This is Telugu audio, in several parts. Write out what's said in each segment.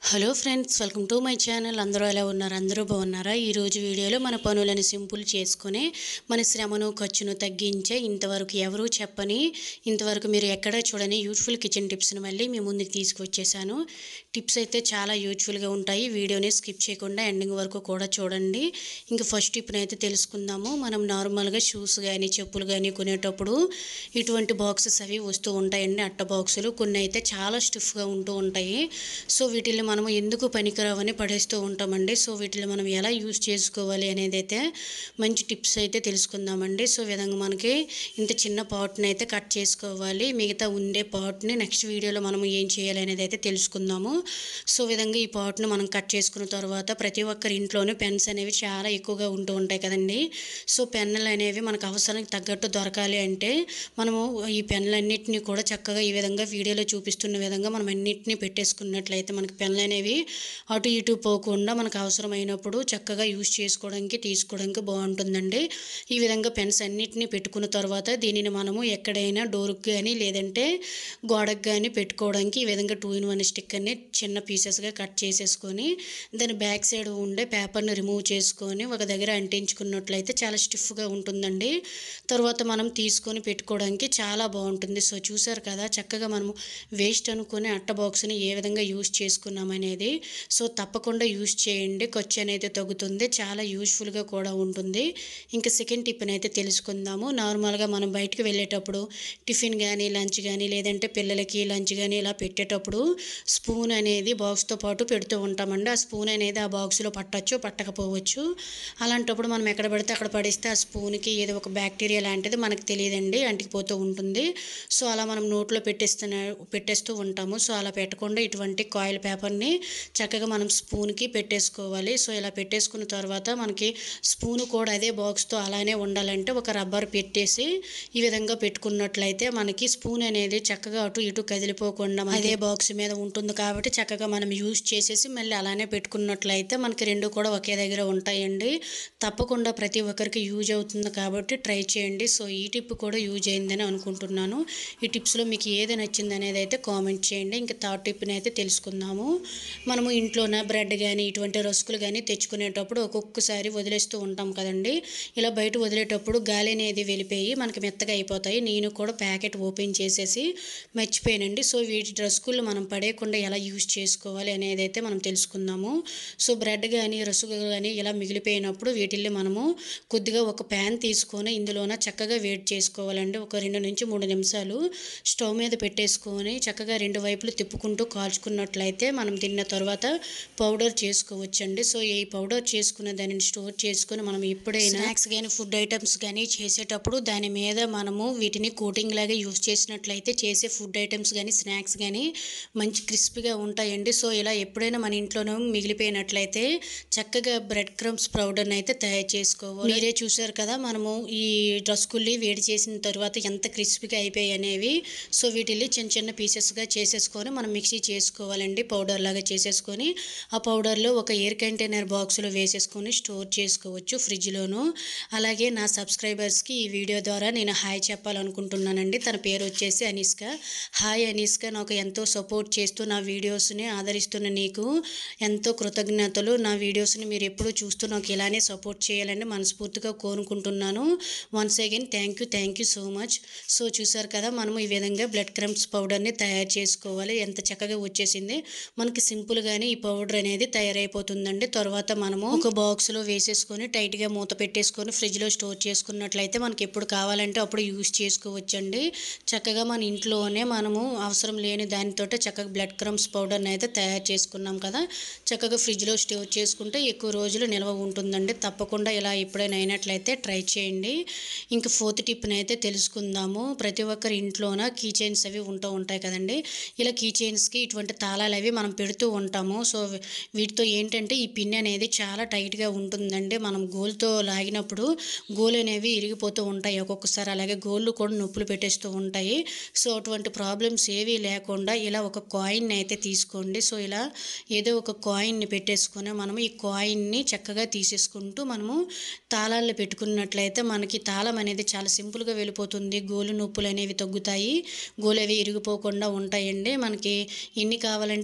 hello friends welcome to my channel అందరూ ఎలా ఉన్నారు అందరూ బాగున్నారా ఈరోజు వీడియోలో మన పనులను సింపుల్ చేసుకుని మన శ్రమను ఖర్చును తగ్గించే ఇంతవరకు ఎవరూ చెప్పని ఇంతవరకు మీరు ఎక్కడా చూడని యూజ్ఫుల్ కిచెన్ టిప్స్ని మళ్ళీ మీ ముందుకు తీసుకొచ్చేసాను టిప్స్ అయితే చాలా యూజ్ఫుల్గా ఉంటాయి వీడియోని స్కిప్ చేయకుండా ఎండింగ్ వరకు కూడా చూడండి ఇంకా ఫస్ట్ టిప్ని అయితే తెలుసుకుందాము మనం నార్మల్గా షూస్ కానీ చెప్పులు కానీ కొనేటప్పుడు ఇటువంటి బాక్సెస్ అవి వస్తూ ఉంటాయండి అట్ట బాక్సులు కొన్ని అయితే చాలా స్టిఫ్గా ఉంటూ ఉంటాయి సో వీటిని మనము ఎందుకు పనికిరావని పడేస్తూ ఉంటామండి సో వీటిని మనం ఎలా యూజ్ చేసుకోవాలి అనేది అయితే మంచి టిప్స్ అయితే తెలుసుకుందామండి సో ఈ విధంగా మనకి ఇంత చిన్న పాట్ని అయితే కట్ చేసుకోవాలి మిగతా ఉండే పాట్ని నెక్స్ట్ వీడియోలో మనం ఏం చేయాలి అనేది అయితే తెలుసుకుందాము సో ఈ విధంగా ఈ పాట్ను మనం కట్ చేసుకున్న తర్వాత ప్రతి ఒక్కరి ఇంట్లోనే పెన్స్ అనేవి చాలా ఎక్కువగా ఉంటూ ఉంటాయి కదండి సో పెన్నులు అనేవి మనకు అవసరానికి తగ్గట్టు దొరకాలి అంటే మనము ఈ పెన్నులన్నింటినీ కూడా చక్కగా ఈ విధంగా వీడియోలో చూపిస్తున్న విధంగా మనం అన్నింటినీ పెట్టేసుకున్నట్లయితే మనకి పెన్నులు అనేవి అటు ఇటు పోకుండా మనకు అవసరమైనప్పుడు చక్కగా యూజ్ చేసుకోవడానికి తీసుకోవడానికి బాగుంటుందండి ఈ విధంగా పెన్స్ అన్నిటినీ పెట్టుకున్న తర్వాత దీనిని మనము ఎక్కడైనా డోర్కి కానీ లేదంటే గోడకు కానీ పెట్టుకోవడానికి ఈ విధంగా టూ ఇన్ వన్ స్టిక్కర్ని చిన్న పీసెస్గా కట్ చేసేసుకొని దాని బ్యాక్ సైడ్ ఉండే పేపర్ని రిమూవ్ చేసుకొని ఒక దగ్గర అంటించుకున్నట్లయితే చాలా స్టిఫ్గా ఉంటుందండి తర్వాత మనం తీసుకొని పెట్టుకోవడానికి చాలా బాగుంటుంది సో చూసారు కదా చక్కగా మనము వేస్ట్ అనుకుని అట్ట బాక్స్ని ఏ విధంగా యూజ్ చేసుకున్నాం అనేది సో తప్పకుండా యూజ్ చేయండి ఖర్చు అనేది తగ్గుతుంది చాలా యూజ్ఫుల్గా కూడా ఉంటుంది ఇంకా సెకండ్ టిప్ అయితే తెలుసుకుందాము నార్మల్గా మనం బయటకు వెళ్ళేటప్పుడు టిఫిన్ కానీ లంచ్ కానీ లేదంటే పిల్లలకి లంచ్ కానీ ఇలా పెట్టేటప్పుడు స్పూన్ అనేది బాక్స్తో పాటు పెడుతూ ఉంటామండి ఆ స్పూన్ అనేది ఆ బాక్స్లో పట్టచ్చు పట్టకపోవచ్చు అలాంటప్పుడు మనం ఎక్కడ పడితే అక్కడ పడేస్తే ఆ స్పూన్కి ఏదో ఒక బ్యాక్టీరియా లాంటిది మనకు తెలియదండి అంటికిపోతూ ఉంటుంది సో అలా మనం నోట్లో పెట్టేస్తున్న పెట్టేస్తూ ఉంటాము సో అలా పెట్టకుండా ఇటువంటి కాయిల్ పేపర్ని చక్కగా మనం స్పూన్కి పెట్టేసుకోవాలి సో ఇలా పెట్టేసుకున్న తర్వాత మనకి స్పూన్ కూడా అదే బాక్స్తో అలానే ఉండాలంటే ఒక రబ్బర్ పెట్టేసి ఈ విధంగా పెట్టుకున్నట్లయితే మనకి స్పూన్ అనేది చక్కగా అటు ఇటు కదిలిపోకుండా అదే బాక్స్ మీద ఉంటుంది కాబట్టి చక్కగా మనం యూజ్ చేసేసి మళ్ళీ అలానే పెట్టుకున్నట్లయితే మనకి రెండు కూడా ఒకే దగ్గర ఉంటాయండి తప్పకుండా ప్రతి ఒక్కరికి యూజ్ అవుతుంది కాబట్టి ట్రై చేయండి సో ఈ టిప్ కూడా యూజ్ అయిందని అనుకుంటున్నాను ఈ టిప్స్లో మీకు ఏది నచ్చింది అనేది అయితే కామెంట్ చేయండి ఇంకా థర్డ్ టిప్ని అయితే తెలుసుకుందాము మనము ఇంట్లోన బ్రెడ్ కానీ ఇటువంటి రస్కులు కానీ తెచ్చుకునేటప్పుడు ఒక్కొక్కసారి వదిలేస్తూ ఉంటాం కదండి ఇలా బయట వదిలేటప్పుడు గాలి అనేది వెళ్ళిపోయి మనకి మెత్తగా అయిపోతాయి నేను కూడా ప్యాకెట్ ఓపెన్ చేసేసి మర్చిపోయానండి సో వీటి రస్కులు మనం పడేయకుండా ఎలా యూజ్ చేసుకోవాలి అనేది అయితే మనం తెలుసుకుందాము సో బ్రెడ్ కానీ రసుగులు కానీ ఇలా మిగిలిపోయినప్పుడు వీటిల్ని మనము కొద్దిగా ఒక ప్యాన్ తీసుకొని ఇందులోన చక్కగా వేడి చేసుకోవాలండి ఒక రెండు నుంచి మూడు నిమిషాలు స్టవ్ మీద పెట్టేసుకొని చక్కగా రెండు వైపులు తిప్పుకుంటూ కాల్చుకున్నట్లయితే మనం తిన్న తర్వాత పౌడర్ చేసుకోవచ్చండి సో ఈ పౌడర్ చేసుకున్న దానిని స్టోర్ చేసుకొని మనం ఎప్పుడైనా స్నాక్స్ కానీ ఫుడ్ ఐటమ్స్ కానీ చేసేటప్పుడు దాని మీద మనము వీటిని కోటింగ్ లాగా యూస్ చేసినట్లయితే చేసే ఫుడ్ ఐటమ్స్ కానీ స్నాక్స్ కానీ మంచి క్రిస్పీగా ఉంటాయండి సో ఇలా ఎప్పుడైనా మన ఇంట్లోనూ మిగిలిపోయినట్లయితే చక్కగా బ్రెడ్ క్రమ్స్ పౌడర్ని అయితే తయారు చేసుకోవాలి మీరే చూసారు కదా మనము ఈ రస్కుల్ని వేడి చేసిన తర్వాత ఎంత క్రిస్పీగా అయిపోయాయి అనేవి సో వీటిని చిన్న చిన్న పీసెస్గా చేసేసుకొని మనం మిక్సీ చేసుకోవాలండి పౌడర్ లాగా చేసేసుకొని ఆ పౌడర్లో ఒక ఎయిర్ కంటైనర్ బాక్స్లో వేసేసుకొని స్టోర్ చేసుకోవచ్చు ఫ్రిడ్జ్లోను అలాగే నా సబ్స్క్రైబర్స్కి ఈ వీడియో ద్వారా నేను హాయ్ చెప్పాలనుకుంటున్నానండి తన పేరు వచ్చేసి అనిష్క హాయ్ అనిష్క నాకు ఎంతో సపోర్ట్ చేస్తూ నా వీడియోస్ని ఆదరిస్తున్న నీకు ఎంతో కృతజ్ఞతలు నా వీడియోస్ని మీరు ఎప్పుడూ చూస్తూ నాకు ఇలానే సపోర్ట్ చేయాలని మనస్ఫూర్తిగా కోరుకుంటున్నాను once again thank you thank you so much so చూసారు కదా మనము ఈ విధంగా బ్లడ్ క్రమ్స్ పౌడర్ని తయారు చేసుకోవాలి ఎంత చక్కగా వచ్చేసింది మనకి సింపుల్గానే ఈ పౌడర్ అనేది తయారైపోతుందండి తర్వాత మనము ఒక బాక్స్లో వేసేసుకొని టైట్గా మూత పెట్టేసుకొని ఫ్రిడ్జ్లో స్టోర్ చేసుకున్నట్లయితే మనకి ఎప్పుడు కావాలంటే అప్పుడు యూస్ చేసుకోవచ్చండి చక్కగా మన ఇంట్లోనే మనము అవసరం లేని దానితో చక్కగా బ్లడ్ క్రమ్స్ పౌడర్ని అయితే తయారు చేసుకున్నాం కదా చక్కగా ఫ్రిడ్జ్లో స్టోర్ చేసుకుంటే ఎక్కువ రోజులు నిల్వ ఉంటుందండి తప్పకుండా ఇలా ఎప్పుడైనా అయినట్లయితే ట్రై చేయండి ఇంకా ఫోర్త్ టిప్ని అయితే తెలుసుకుందాము ప్రతి ఒక్కరి ఇంట్లోన కీ చైన్స్ అవి ఉంటూ ఉంటాయి కదండి ఇలా కీ చైన్స్కి ఇటువంటి తాళాలు అవి మనం పెడుతూ ఉంటాము సో వీటితో ఏంటంటే ఈ పిన్ అనేది చాలా టైట్గా ఉంటుందండి మనం గోల్తో లాగినప్పుడు గోల్ అనేవి ఇరిగిపోతూ ఉంటాయి ఒక్కొక్కసారి అలాగే గోళ్ళు కూడా నొప్పులు పెట్టేస్తూ ఉంటాయి సో అటువంటి ప్రాబ్లమ్స్ ఏవీ లేకుండా ఇలా ఒక కాయిన్ అయితే తీసుకోండి సో ఇలా ఏదో ఒక కాయిన్ని పెట్టేసుకొని మనం ఈ కాయిన్ని చక్కగా తీసేసుకుంటూ మనము తాళాల్లో పెట్టుకున్నట్లయితే మనకి తాళం అనేది చాలా సింపుల్గా వెళ్ళిపోతుంది గోలు నొప్పులు అనేవి తగ్గుతాయి గోలు అవి ఇరిగిపోకుండా ఉంటాయండి మనకి ఎన్ని కావాలంటే అన్ని చక్కగా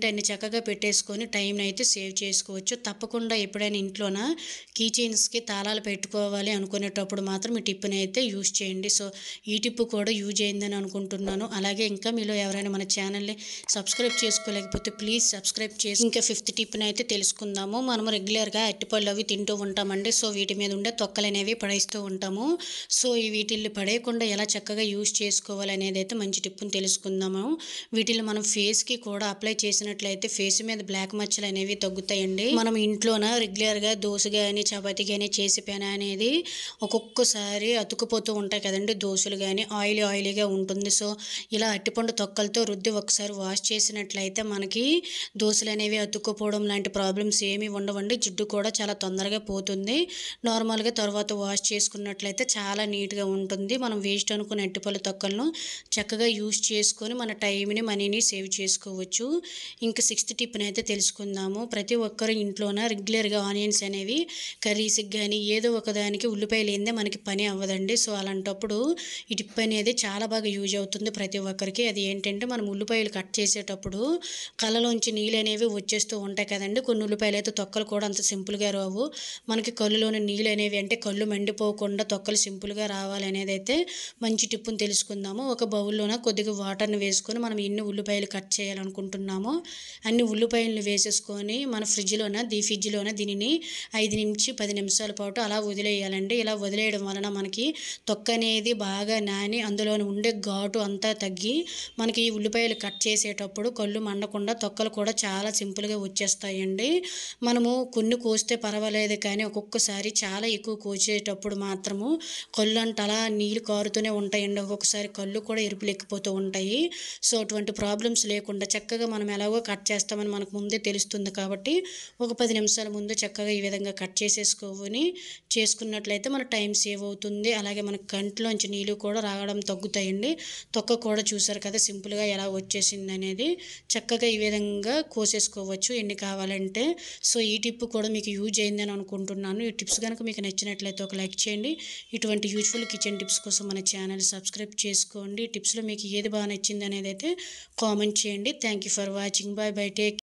తొందరగా పెట్టేసుకొని టైంని అయితే సేవ్ చేసుకోవచ్చు తప్పకుండా ఎప్పుడైనా ఇంట్లోన కీ చైన్స్కి తాళాలు పెట్టుకోవాలి అనుకునేటప్పుడు మాత్రం ఈ టిప్ని అయితే యూజ్ చేయండి సో ఈ టిప్ కూడా యూజ్ అయిందని అనుకుంటున్నాను అలాగే ఇంకా మీలో ఎవరైనా మన ఛానల్ని సబ్స్క్రైబ్ చేసుకోలేకపోతే ప్లీజ్ సబ్స్క్రైబ్ చేసి ఇంకా ఫిఫ్త్ టిప్ని అయితే తెలుసుకుందాము మనం రెగ్యులర్గా అరటిపళ్ళు అవి తింటూ ఉంటామండి సో వీటి మీద ఉండే తొక్కలు అనేవి పడేస్తూ ఉంటాము సో ఈ వీటిల్ని పడేయకుండా ఎలా చక్కగా యూజ్ చేసుకోవాలి అనేది అయితే మంచి టిప్ని తెలుసుకుందాము వీటిని మనం ఫేస్కి కూడా అప్లై చేసినట్లయితే ఫేస్ మీద బ్లాక్ మచ్చలు అనేవి తగ్గుతాయండి మనం ఇంట్లోన రెగ్యులర్గా దోశ కానీ చపాతీ కానీ చేసి పెన అనేది ఒక్కొక్కసారి అతుకుపోతూ ఉంటాయి కదండి దోశలు కానీ ఆయిల్ ఆయిలీగా ఉంటుంది సో ఇలా అట్టిపండు తొక్కలతో రుద్ది ఒకసారి వాష్ చేసినట్లయితే మనకి దోశలు అనేవి అతుక్కుపోవడం లాంటి ప్రాబ్లమ్స్ ఏమీ ఉండవండి జిడ్డు కూడా చాలా తొందరగా పోతుంది నార్మల్గా తర్వాత వాష్ చేసుకున్నట్లయితే చాలా నీట్గా ఉంటుంది మనం వేస్ట్ అనుకున్న అట్టిపళ్ళు తొక్కలను చక్కగా యూస్ చేసుకొని మన టైంని మనీని సేవ్ చేసుకోవచ్చు ఇంకా సిక్స్త్ టిప్ని అయితే తెలుసుకుందాము ప్రతి ఒక్కరు ఇంట్లోన రెగ్యులర్గా ఆనియన్స్ అనేవి కర్రీస్కి కానీ ఏదో ఒకదానికి ఉల్లిపాయ లేనిదే మనకి పని అవ్వదండి సో అలాంటప్పుడు ఈ టిప్ అనేది చాలా బాగా యూజ్ అవుతుంది ప్రతి ఒక్కరికి అది ఏంటంటే మనం ఉల్లిపాయలు కట్ చేసేటప్పుడు కళ్ళలోంచి నీళ్ళు అనేవి వచ్చేస్తూ ఉంటాయి కదండి కొన్ని ఉల్లిపాయలు అయితే తొక్కలు కూడా అంత సింపుల్గా రావు మనకి కళ్ళులోని నీళ్ళు అనేవి అంటే కళ్ళు మండిపోకుండా తొక్కలు సింపుల్గా రావాలి అనేది అయితే మంచి టిప్పుని తెలుసుకుందాము ఒక బౌల్లోన కొద్దిగా వాటర్ని వేసుకొని మనం ఎన్ని ఉల్లిపాయలు కట్ చేయాలనుకుంటున్నామో అన్ని ఉల్లిపాయలను వేసేసుకొని మన ఫ్రిడ్జ్లోన దీ ఫ్రిడ్జ్లోన దీనిని ఐదు నుంచి పది నిమిషాల పాటు అలా వదిలేయాలండి ఇలా వదిలేయడం వలన మనకి తొక్క అనేది బాగా నాని అందులోని ఉండే ఘాటు అంతా తగ్గి మనకి ఈ ఉల్లిపాయలు కట్ చేసేటప్పుడు కళ్ళు మండకుండా తొక్కలు కూడా చాలా సింపుల్గా వచ్చేస్తాయండి మనము కొన్ని కోస్తే పర్వాలేదు కానీ ఒక్కొక్కసారి చాలా ఎక్కువ కోసేటప్పుడు మాత్రము కళ్ళు అంటే అలా నీళ్ళు కారుతూనే ఉంటాయండి ఒక్కొక్కసారి కళ్ళు కూడా ఎరుపులు ఎక్కిపోతూ ఉంటాయి సో అటువంటి ప్రాబ్లమ్స్ లేకుండా చక్కగా మనం ఎలాగో కట్ చేస్తామని మనకు ముందే తెలుస్తుంది కాబట్టి ఒక పది నిమిషాల ముందు చక్కగా ఈ విధంగా కట్ చేసేసుకొని చేసుకున్నట్లయితే మన టైం సేవ్ అవుతుంది అలాగే మన కంటిలోంచి నీళ్ళు కూడా రావడం తగ్గుతాయండి తొక్క కూడా చూసారు కదా సింపుల్గా ఎలా వచ్చేసింది అనేది చక్కగా ఈ విధంగా కోసేసుకోవచ్చు ఎన్ని కావాలంటే సో ఈ టిప్ కూడా మీకు యూజ్ అయిందని అనుకుంటున్నాను ఈ టిప్స్ కనుక మీకు నచ్చినట్లయితే ఒక లైక్ చేయండి ఇటువంటి యూజ్ఫుల్ కిచెన్ టిప్స్ కోసం మన ఛానల్ సబ్స్క్రైబ్ చేసుకోండి టిప్స్లో మీకు ఏది బాగా నచ్చింది అనేది అయితే కామెంట్ చేయండి thank you for watching bye bye take